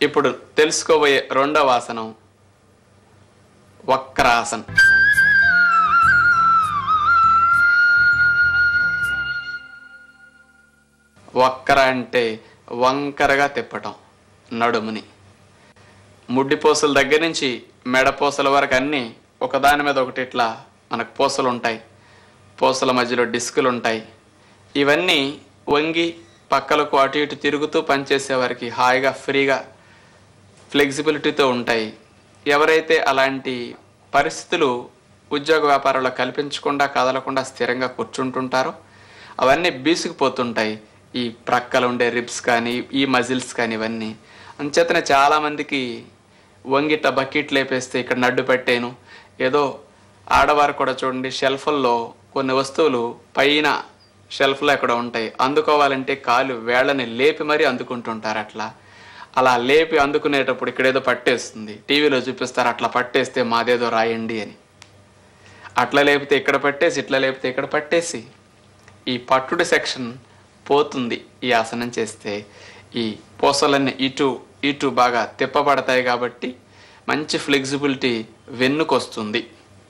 ఇప్పుడు తెలుసుకోబోయే రెండవ ఆసనం వక్రాసన్ వక్ర అంటే వంకరగా తిప్పటం నడుముని ముడ్డి పూసల దగ్గర నుంచి మెడ పూసల వరకు అన్నీ ఒకదాని మీద ఒకటి ఇట్లా మనకు పూసలు ఉంటాయి పూసల మధ్యలో డిస్కులు ఉంటాయి ఇవన్నీ వంగి పక్కలకు అటు ఇటు తిరుగుతూ పనిచేసే వారికి హాయిగా ఫ్రీగా ఫ్లెక్సిబిలిటీతో ఉంటాయి ఎవరైతే అలాంటి పరిస్థితులు ఉద్యోగ వ్యాపారాల్లో కల్పించకుండా కదలకుండా స్థిరంగా కూర్చుంటుంటారో అవన్నీ బీసుకుపోతుంటాయి ఈ ప్రక్కలు ఉండే రిబ్స్ కానీ ఈ మజిల్స్ కానీ ఇవన్నీ అంచేతనే చాలామందికి వంగిట బకెట్ లేపేస్తే ఇక్కడ నడ్డు పెట్టాను ఏదో ఆడవారు కూడా చూడండి షెల్ఫల్లో కొన్ని వస్తువులు పైన షెల్ఫ్లో ఎక్కడ ఉంటాయి అందుకోవాలంటే కాలు వేళ్ళని లేపి మరీ అందుకుంటుంటారు అట్లా అలా లేపి అందుకునేటప్పుడు ఇక్కడేదో పట్టేస్తుంది టీవీలో చూపిస్తారు అట్లా పట్టేస్తే మాదేదో రాయండి అని అట్లా లేపితే ఇక్కడ పట్టేసి ఇట్లా లేపితే ఇక్కడ పట్టేసి ఈ పట్టుడు సెక్షన్ పోతుంది ఈ ఆసనం చేస్తే ఈ పూసలన్నీ ఇటు ఇటు బాగా తిప్పబడతాయి కాబట్టి మంచి ఫ్లెక్సిబిలిటీ వెన్నుకొస్తుంది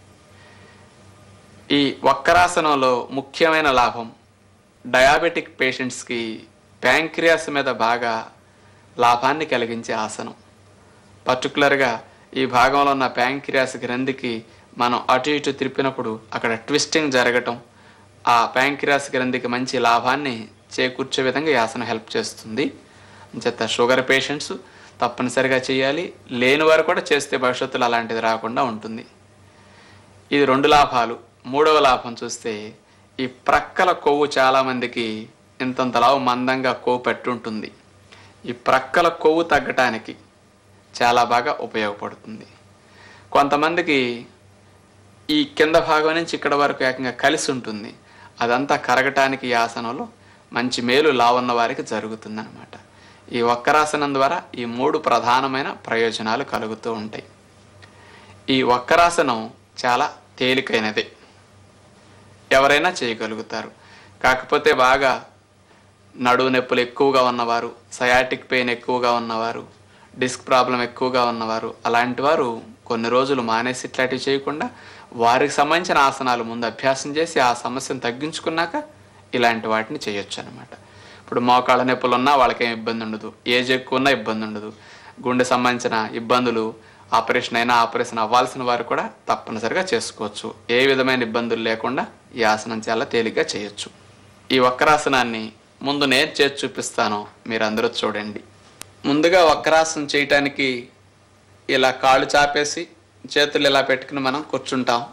ఈ వక్రాసనంలో ముఖ్యమైన లాభం డయాబెటిక్ పేషెంట్స్కి ప్యాంక్రియాస్ మీద బాగా లాభాన్ని కలిగించే ఆసనం పర్టికులర్గా ఈ భాగంలో ఉన్న ప్యాంక్రియాస్ గ్రంథికి మనం అటు ఇటు తిప్పినప్పుడు అక్కడ ట్విస్టింగ్ జరగటం ఆ ప్యాంక్రియాస్ గ్రంథికి మంచి లాభాన్ని చేకూర్చే విధంగా ఈ ఆసనం హెల్ప్ చేస్తుంది అంచేత షుగర్ పేషెంట్స్ తప్పనిసరిగా చేయాలి లేని వారు కూడా చేస్తే భవిష్యత్తులో అలాంటిది రాకుండా ఉంటుంది ఇది రెండు లాభాలు మూడవ లాభం చూస్తే ఈ ప్రక్కల కొవ్వు చాలామందికి ఇంతంత లావు మందంగా కొవ్వు పెట్టుంటుంది ఈ ప్రక్కల కొవ్వు తగ్గటానికి చాలా బాగా ఉపయోగపడుతుంది కొంతమందికి ఈ కింద భాగం నుంచి ఇక్కడ వరకు ఏకంగా కలిసి ఉంటుంది అదంతా కరగటానికి ఈ ఆసనంలో మంచి మేలు లావున్న వారికి జరుగుతుందన్నమాట ఈ వక్రాసనం ద్వారా ఈ మూడు ప్రధానమైన ప్రయోజనాలు కలుగుతూ ఉంటాయి ఈ వక్రాసనం చాలా తేలికైనది ఎవరైనా చేయగలుగుతారు కాకపోతే బాగా నడువు నొప్పులు ఎక్కువగా ఉన్నవారు సయాటిక్ పెయిన్ ఎక్కువగా ఉన్నవారు డిస్క్ ప్రాబ్లం ఎక్కువగా ఉన్నవారు అలాంటి వారు కొన్ని రోజులు మానేసి ఇట్లాంటివి చేయకుండా వారికి సంబంధించిన ఆసనాలు ముందు అభ్యాసం చేసి ఆ సమస్యను తగ్గించుకున్నాక ఇలాంటి వాటిని చేయొచ్చు అనమాట ఇప్పుడు మోకాళ్ళ నొప్పులు ఉన్నా వాళ్ళకేం ఇబ్బంది ఉండదు ఏజ్ ఎక్కువ ఉన్నా ఇబ్బంది ఉండదు గుండె సంబంధించిన ఇబ్బందులు ఆపరేషన్ అయినా ఆపరేషన్ అవ్వాల్సిన వారు కూడా తప్పనిసరిగా చేసుకోవచ్చు ఏ విధమైన ఇబ్బందులు లేకుండా ఈ ఆసనం చాలా తేలిగ్గా చేయొచ్చు ఈ వక్రాసనాన్ని ముందు నేను చేసి చూపిస్తాను మీరందరూ చూడండి ముందుగా వక్రాసనం చేయటానికి ఇలా కాళ్ళు చాపేసి చేతులు ఇలా పెట్టుకుని మనం కూర్చుంటాం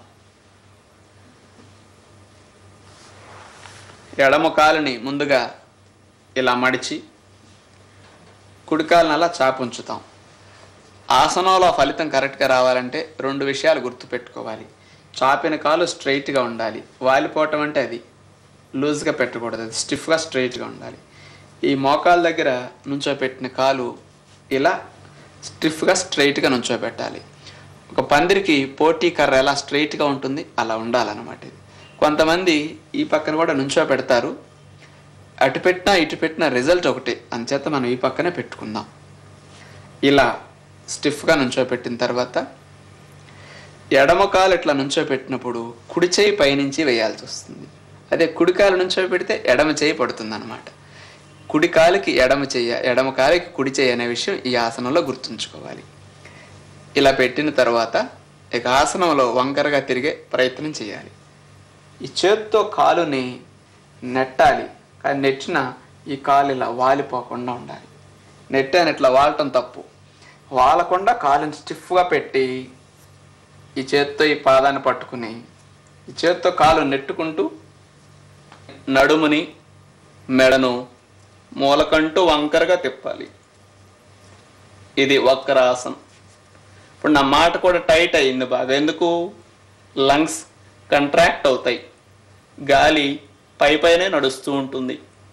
ఎడమ కాలుని ముందుగా ఇలా మడిచి కుడి కాలుని అలా చాపి ఉంచుతాం ఆసనంలో ఫలితం కరెక్ట్గా రావాలంటే రెండు విషయాలు గుర్తుపెట్టుకోవాలి చాపిన కాలు స్ట్రైట్గా ఉండాలి వాలిపోవటం అంటే అది లూజ్గా పెట్టకూడదు అది స్టిఫ్గా స్ట్రైట్గా ఉండాలి ఈ మోకాల దగ్గర నుంచోబెట్టిన కాలు ఇలా స్టిఫ్గా స్ట్రైట్గా నుంచోబెట్టాలి ఒక పందిరికి పోటీ కర్ర ఎలా స్ట్రైట్గా ఉంటుంది అలా ఉండాలన్నమాట ఇది కొంతమంది ఈ పక్కన కూడా నుంచో పెడతారు అటు పెట్టినా ఇటు పెట్టినా రిజల్ట్ ఒకటే అంచేత మనం ఈ పక్కనే పెట్టుకుందాం ఇలా స్టిఫ్గా నుంచోపెట్టిన తర్వాత ఎడమ కాలు ఇట్లా నుంచోపెట్టినప్పుడు కుడి చేయి పైనుంచి వేయాల్సి వస్తుంది అదే కుడి కాలు నుంచోపెడితే ఎడమ చేయి పడుతుంది అనమాట కుడి కాలుకి ఎడమ చెయ్య ఎడమ కాలుకి కుడి చేయి అనే విషయం ఈ ఆసనంలో గుర్తుంచుకోవాలి ఇలా పెట్టిన తర్వాత ఇక ఆసనంలో వంకరగా తిరిగే ప్రయత్నం చేయాలి ఈ చేత్తో కాలుని నెట్టాలి కానీ నెట్టిన ఈ కాలు ఇలా వాలిపోకుండా ఉండాలి నెట్టాను ఇట్లా వాలటం తప్పు వాలకుండా కాలుని స్టిఫ్గా పెట్టి ఈ చేత్తో ఈ పాదాన్ని పట్టుకుని ఈ చేత్తో కాలు నెట్టుకుంటూ నడుముని మెడను మూలకంటూ వంకరగా తిప్పాలి ఇది వక్రాసనం ఇప్పుడు నా మాట కూడా టైట్ అయింది బాగా ఎందుకు లంగ్స్ కంట్రాక్ట్ అవుతాయి గాలి పై పైనే నడుస్తూ ఉంటుంది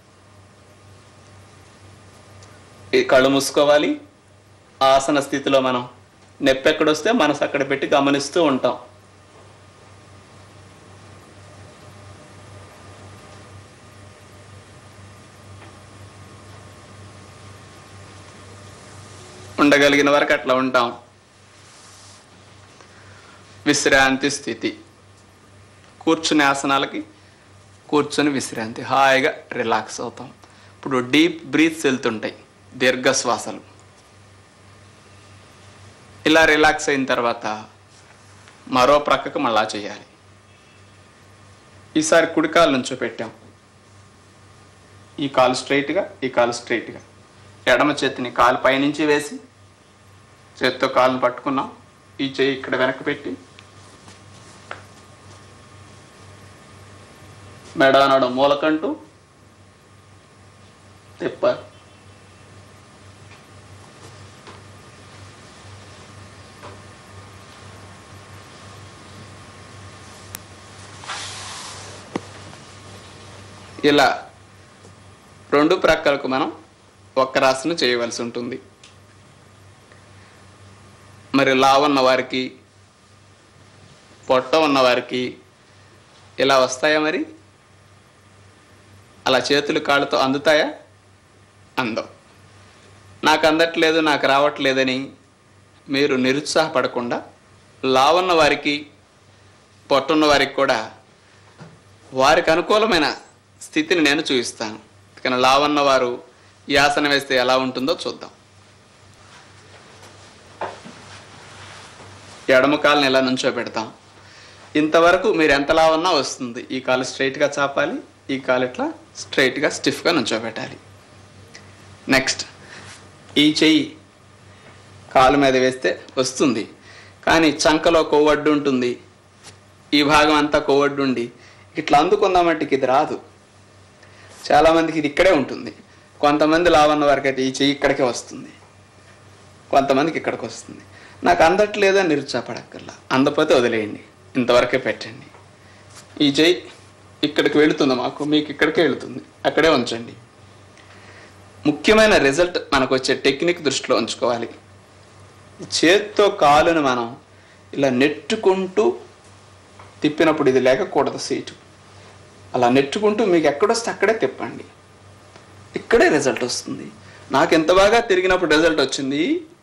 ఈ కళ్ళు మూసుకోవాలి ఆసన స్థితిలో మనం నొప్పి ఎక్కడొస్తే మనసు అక్కడ పెట్టి గమనిస్తూ ఉంటాం ఉండగలిగిన వరకు అట్లా ఉంటాం విశ్రాంతి స్థితి కూర్చునే ఆసనాలకి కూర్చొని విశ్రాంతి హాయిగా రిలాక్స్ అవుతాం ఇప్పుడు డీప్ బ్రీత్స్ వెళ్తుంటాయి దీర్ఘ శ్వాసలు ఇలా రిలాక్స్ అయిన తర్వాత మరో ప్రక్కకు మళ్ళా చేయాలి ఈసారి కుడి కాలు నుంచో పెట్టాం ఈ కాలు స్ట్రైట్గా ఈ కాలు స్ట్రైట్గా ఎడమ చేతిని కాలు పైనుంచి వేసి చేత్తో కాలును పట్టుకున్నాం ఈ చేయి ఇక్కడ వెనక్కి పెట్టి మెడ అనడం మూలకంటూ తిప్పాలి ఇలా రెండు ప్రక్కలకు మనం వక్రాసన చేయవలసి ఉంటుంది మరి లావున్న వారికి పొట్ట ఉన్న వారికి ఇలా వస్తాయా మరి అలా చేతులు కాళ్ళతో అందుతాయా అందవు నాకు అందట్లేదు నాకు రావట్లేదని మీరు నిరుత్సాహపడకుండా లావున్న వారికి పొట్టున్న వారికి కూడా వారికి అనుకూలమైన స్థితిని నేను చూపిస్తాను కానీ లావన్న వారు ఈ ఆసనం వేస్తే ఎలా ఉంటుందో చూద్దాం ఎడమ కాలుని ఎలా నుంచో పెడతాం ఇంతవరకు మీరు ఎంత లావన్నా వస్తుంది ఈ కాలు స్ట్రైట్గా చాపాలి ఈ కాలు ఇట్లా స్ట్రైట్గా స్టిఫ్గా నుంచోబెట్టాలి నెక్స్ట్ ఈ చెయ్యి కాలు మీద వేస్తే వస్తుంది కానీ చంకలో కొవ్వడ్డు ఉంటుంది ఈ భాగం అంతా కొవ్వడ్డు ఉండి ఇట్లా అందుకుందామంటే ఇది రాదు చాలామందికి ఇది ఇక్కడే ఉంటుంది కొంతమంది లావన్న వారికి అయితే ఈ చెయ్యి ఇక్కడికే వస్తుంది కొంతమందికి ఇక్కడికి వస్తుంది నాకు అందట్లేదని నిరుత్సాహపడక్కర్లా అందపోతే వదిలేయండి ఇంతవరకే పెట్టండి ఈ చెయ్యి ఇక్కడికి వెళుతుంది మాకు మీకు ఇక్కడికే వెళుతుంది అక్కడే ఉంచండి ముఖ్యమైన రిజల్ట్ మనకు వచ్చే టెక్నిక్ దృష్టిలో ఉంచుకోవాలి చేత్తో కాలును మనం ఇలా నెట్టుకుంటూ తిప్పినప్పుడు ఇది లేకకూడదు సీటు అలా నెట్టుకుంటూ మీకు ఎక్కడొస్తే అక్కడే తిప్పండి ఇక్కడే రిజల్ట్ వస్తుంది నాకు ఎంత బాగా తిరిగినప్పుడు రిజల్ట్ వచ్చింది